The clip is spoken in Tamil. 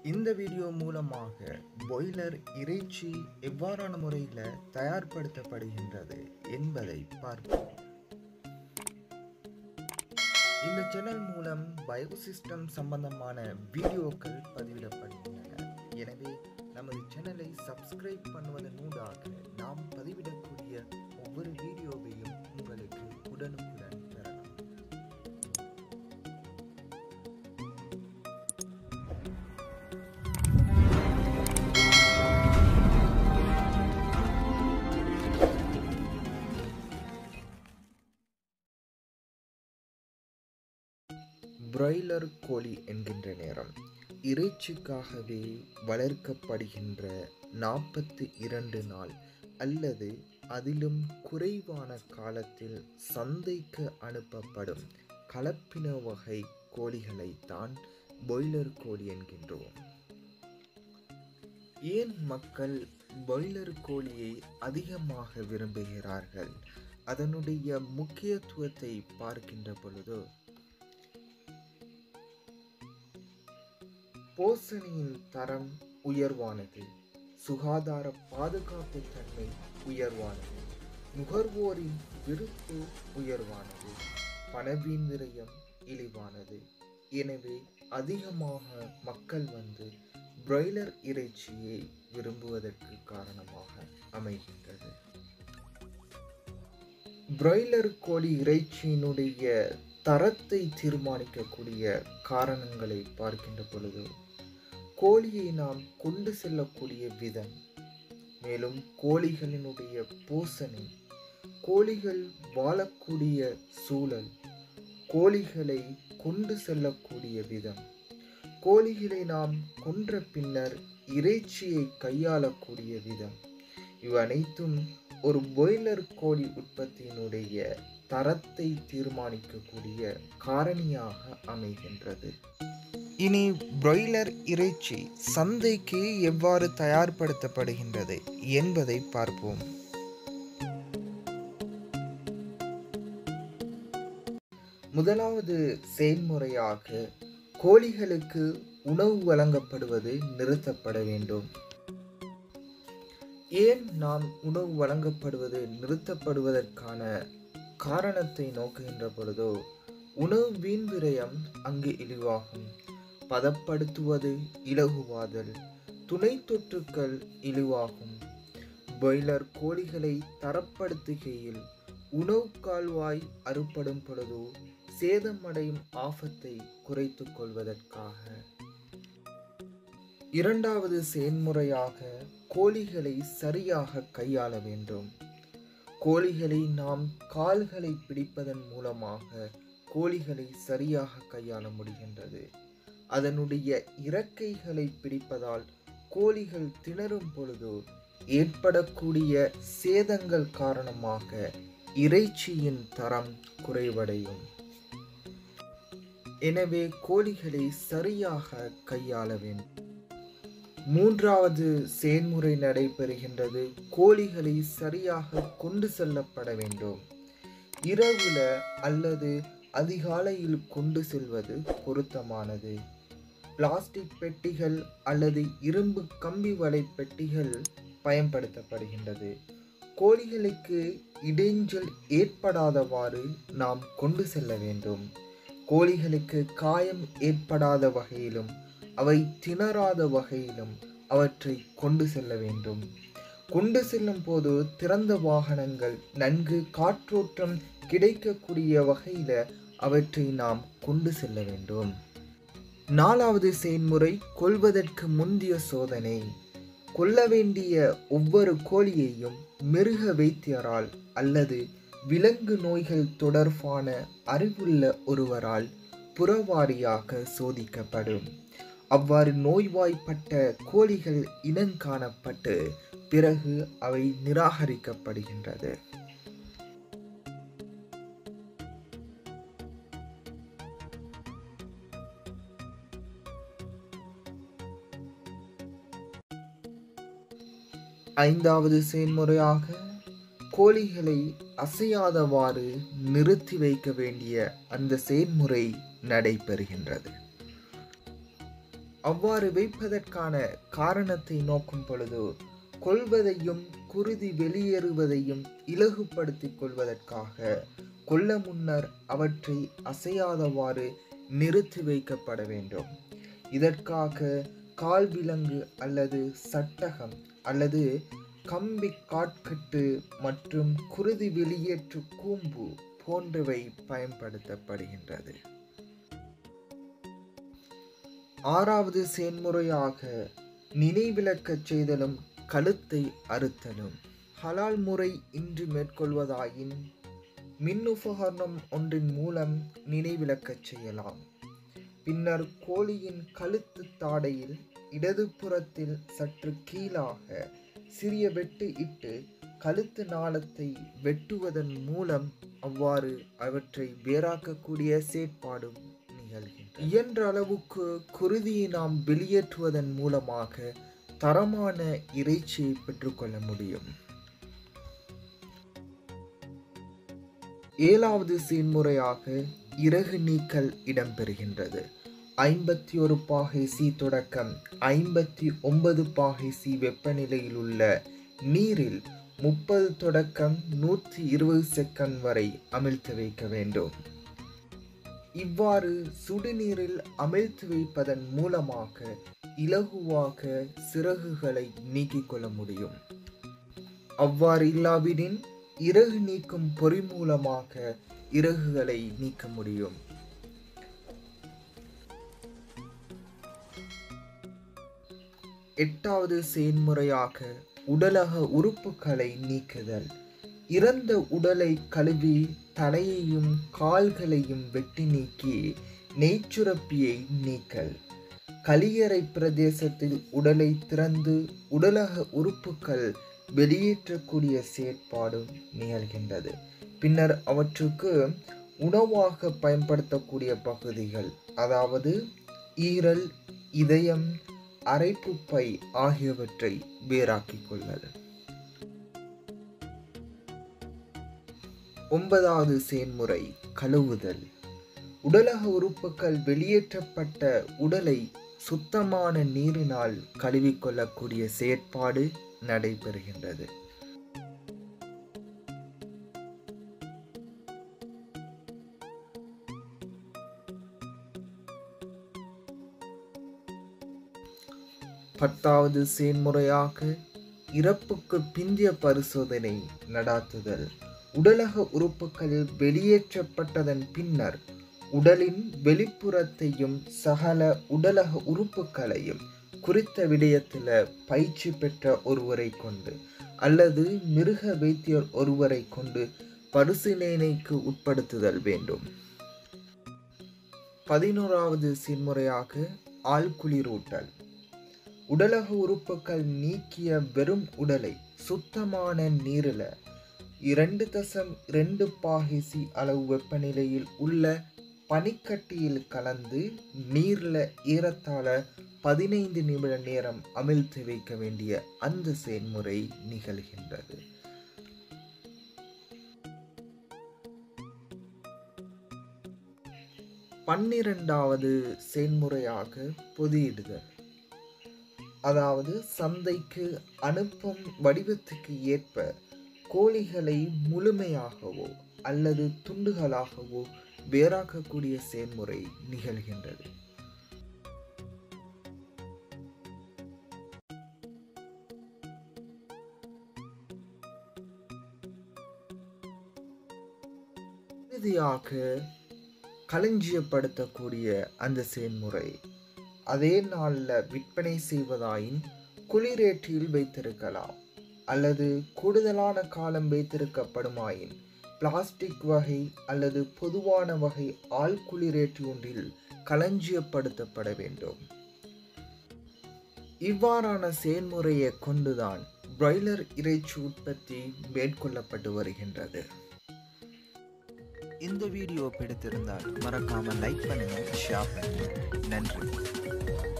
இந்த வீடியோ மூலமாக பாய்லர் இறைச்சி எவ்வாறான முறையில் தயார்படுத்தப்படுகின்றது என்பதை பார்ப்போம் இந்த சேனல் மூலம் பயோசிஸ்டம் சம்பந்தமான வீடியோக்கள் பதிவிடப்படுகின்றன எனவே நமது சேனலை சப்ஸ்கிரைப் பண்ணுவதன் ஊடாக நாம் பதிவிடக்கூடிய ஒவ்வொரு வீடியோவையும் உங்களுக்கு உடனுக்குடன் பெறலாம் பிராய்லர் கோழி என்கின்ற நேரம் இறைச்சிக்காகவே வளர்க்கப்படுகின்ற நாற்பத்தி இரண்டு நாள் அல்லது அதிலும் குறைவான காலத்தில் சந்தைக்கு அனுப்பப்படும் கலப்பின வகை கோழிகளை தான் பாய்லர் கோழி என்கின்றோம் ஏன் மக்கள் பாய்லர் கோழியை அதிகமாக விரும்புகிறார்கள் அதனுடைய முக்கியத்துவத்தை பார்க்கின்ற பொழுது போசனையின் தரம் உயர்வானது சுகாதார பாதுகாப்பு தன்மை உயர்வானது நுகர்வோரின் விருப்பு உயர்வானது பணவீண் விரயம் இழிவானது எனவே அதிகமாக மக்கள் வந்து பிராய்லர் இறைச்சியை விரும்புவதற்கு காரணமாக அமைகின்றது பிராய்லர் கோழி இறைச்சியினுடைய தரத்தை தீர்மானிக்கக்கூடிய காரணங்களை பார்க்கின்ற பொழுது கோழியை நாம் கொண்டு செல்லக்கூடிய விதம் மேலும் கோழிகளினுடைய போசனை கோழிகள் வாழக்கூடிய சூழல் கோழிகளை கொண்டு செல்லக்கூடிய விதம் கோழிகளை நாம் கொன்ற பின்னர் இறைச்சியை கையாளக்கூடிய விதம் இவை அனைத்தும் ஒரு பாய்லர் கோழி உற்பத்தியினுடைய தரத்தை தீர்மானிக்கக்கூடிய காரணியாக அமைகின்றது இனி பிராய்லர் இறைச்சி சந்தைக்கு எவ்வாறு தயார்படுத்தப்படுகின்றது என்பதை பார்ப்போம் முதலாவது செயல்முறையாக கோழிகளுக்கு உணவு வழங்கப்படுவது நிறுத்தப்பட வேண்டும் ஏன் நாம் உணவு வழங்கப்படுவது நிறுத்தப்படுவதற்கான காரணத்தை நோக்குகின்ற பொழுதோ உணவு வீண் விரயம் அங்கு இழிவாகும் பதப்படுத்துவது இலகுவாதல் துணை தொற்றுக்கள் இழிவாகும் பாய்லர் கோழிகளை தரப்படுத்துகையில் உணவு கால்வாய் அறுப்படும் பொழுதோ சேதமடையும் ஆபத்தை குறைத்து கொள்வதற்காக இரண்டாவது செயல்முறையாக கோழிகளை சரியாக கையாள வேண்டும் கோழிகளை நாம் கால்களை பிடிப்பதன் மூலமாக கோழிகளை சரியாக கையாள முடிகின்றது அதனுடைய இறக்கைகளை பிடிப்பதால் கோழிகள் திணறும் பொழுது ஏற்படக்கூடிய சேதங்கள் காரணமாக இறைச்சியின் தரம் குறைவடையும் எனவே கோழிகளை சரியாக கையாள வேண்டும் மூன்றாவது செயல்முறை நடைபெறுகின்றது கோழிகளை சரியாக கொண்டு செல்லப்பட வேண்டும் இரவுல அல்லது அதிகாலையில் கொண்டு செல்வது பொருத்தமானது பிளாஸ்டிக் பெட்டிகள் அல்லது இரும்பு கம்பி வலை பெட்டிகள் பயன்படுத்தப்படுகின்றது கோழிகளுக்கு இடைஞ்சல் ஏற்படாதவாறு நாம் கொண்டு செல்ல வேண்டும் கோழிகளுக்கு காயம் ஏற்படாத வகையிலும் அவை திணறாத வகையிலும் அவற்றை கொண்டு செல்ல வேண்டும் கொண்டு செல்லும் போது திறந்த வாகனங்கள் நன்கு காற்றோட்டம் கிடைக்கக்கூடிய வகையில அவற்றை நாம் கொண்டு செல்ல வேண்டும் நாலாவது செயல்முறை கொள்வதற்கு முந்தைய சோதனை கொல்ல வேண்டிய ஒவ்வொரு கோழியையும் மிருக வைத்தியரால் அல்லது விலங்கு நோய்கள் தொடர்பான அறிவுள்ள ஒருவரால் புறவாரியாக சோதிக்கப்படும் அவ்வாறு நோய்வாய்ப்பட்ட கோழிகள் இனங்காணப்பட்டு பிறகு அவை நிராகரிக்கப்படுகின்றது ஐந்தாவது செயல்முறையாக கோழிகளை அசையாதவாறு நிறுத்தி வைக்க வேண்டிய அந்த செயல்முறை நடைபெறுகின்றது அவ்வாறு வைப்பதற்கான காரணத்தை நோக்கும் பொழுது கொள்வதையும் குருதி வெளியேறுவதையும் இலகுப்படுத்திக் கொள்வதற்காக கொல்ல முன்னர் அவற்றை அசையாதவாறு நிறுத்தி வைக்கப்பட வேண்டும் இதற்காக கால் விலங்கு அல்லது சட்டகம் அல்லது கம்பி காட்கட்டு மற்றும் குருதி வெளியேற்று கூம்பு போன்றவை பயன்படுத்தப்படுகின்றது ஆறாவது செயன்முறையாக நினைவிலக்கச் செய்தலும் கழுத்தை அறுத்தலும் ஹலால் முறை இன்று மேற்கொள்வதாயின் மின் உபகரணம் ஒன்றின் மூலம் நினைவிலக்கச் செய்யலாம் பின்னர் கோழியின் கழுத்து தாடையில் இடது புறத்தில் சற்று கீழாக சிறிய வெட்டு இட்டு கழுத்து நாளத்தை வெட்டுவதன் மூலம் அவ்வாறு அவற்றை வேறாக்கக்கூடிய செயற்பாடும் நிகழ்கின்றன இயன்ற அளவுக்கு குருதியை நாம் வெளியேற்றுவதன் மூலமாக தரமான இறைச்சியை பெற்றுக்கொள்ள முடியும் ஏழாவது செயன்முறையாக இறகு நீக்கல் இடம்பெறுகின்றது ஐம்பத்தி ஒரு பாகை சி தொடக்கம் ஐம்பத்தி ஒன்பது பாகை சி வெப்பநிலையில் உள்ள நீரில் முப்பது தொடக்கம் நூற்றி இருபது செகண்ட் வரை அமிழ்த்து வைக்க வேண்டும் இவ்வாறு சுடுநீரில் அமிழ்த்து வைப்பதன் மூலமாக இலகுவாக சிறகுகளை நீக்கிக் கொள்ள முடியும் அவ்வாறு இல்லாவிடின் இறகு நீக்கும் பொறி மூலமாக இறகுகளை நீக்க முடியும் எட்டாவது செயன்முறையாக உடலக உறுப்புகளை நீக்குதல் இறந்த உடலை கழுவி தலையையும் கால்களையும் வெட்டி நீக்கி நெய்ச்சுரப்பியை நீக்கல் கலியறை பிரதேசத்தில் உடலை திறந்து உடலக உறுப்புகள் வெளியேற்றக்கூடிய செயற்பாடும் நிகழ்கின்றது பின்னர் அவற்றுக்கு உணவாக பயன்படுத்தக்கூடிய பகுதிகள் அதாவது ஈரல் இதயம் அரைப்புப்பை ஆகியவற்றை வேறாக்கிக் கொள்ளல் ஒன்பதாவது செயன்முறை கழுவுதல் உடலக உறுப்புகள் வெளியேற்றப்பட்ட உடலை சுத்தமான நீரினால் கழுவிக்கொள்ளக்கூடிய செயற்பாடு நடைபெறுகின்றது பத்தாவது செயன்முறையாக இறப்புக்கு பிந்திய பரிசோதனை நடாத்துதல் உடலக உறுப்புகள் வெளியேற்றப்பட்டதன் பின்னர் உடலின் வெளிப்புறத்தையும் சகல உடலக உறுப்புகளையும் குறித்த விடயத்தில் பயிற்சி பெற்ற ஒருவரை கொண்டு அல்லது மிருக வைத்தியர் ஒருவரை கொண்டு பரிசீலனைக்கு உட்படுத்துதல் வேண்டும் பதினோராவது செயன்முறையாக ஆழ்குளிரூட்டல் உடலக உறுப்புகள் நீக்கிய வெறும் உடலை சுத்தமான நீரில் இரண்டு தசம் இரண்டு பாகிசி அளவு வெப்பநிலையில் உள்ள பனிக்கட்டியில் கலந்து நீரில் ஏறத்தாழ பதினைந்து நிமிட நேரம் அமிழ்த்து வைக்க வேண்டிய அந்த செயல்முறை நிகழ்கின்றது பன்னிரெண்டாவது செயல்முறையாக பொதியிடுதல் அதாவது சந்தைக்கு அனுப்பும் வடிவத்துக்கு ஏற்ப கோழிகளை முழுமையாகவோ அல்லது துண்டுகளாகவோ வேறாக்கக்கூடிய செயல்முறை நிகழ்கின்றது இறுதியாக களஞ்சியப்படுத்தக்கூடிய அந்த செயல்முறை அதே நாளில் விற்பனை செய்வதாயின் குளிரேற்றியில் வைத்திருக்கலாம் அல்லது கூடுதலான காலம் வைத்திருக்கப்படுமாயின் பிளாஸ்டிக் வகை அல்லது பொதுவான வகை ஆழ்குளிரேற்றி ஒன்றில் களஞ்சியப்படுத்தப்பட வேண்டும் இவ்வாறான செயல்முறையை கொண்டுதான் பிராய்லர் இறைச்சி உற்பத்தி மேற்கொள்ளப்பட்டு வருகின்றது இந்த வீடியோ பிடித்திருந்தால் மறக்காம லைக் பண்ணுங்க ஷேர் பண்ணுங்க நன்றி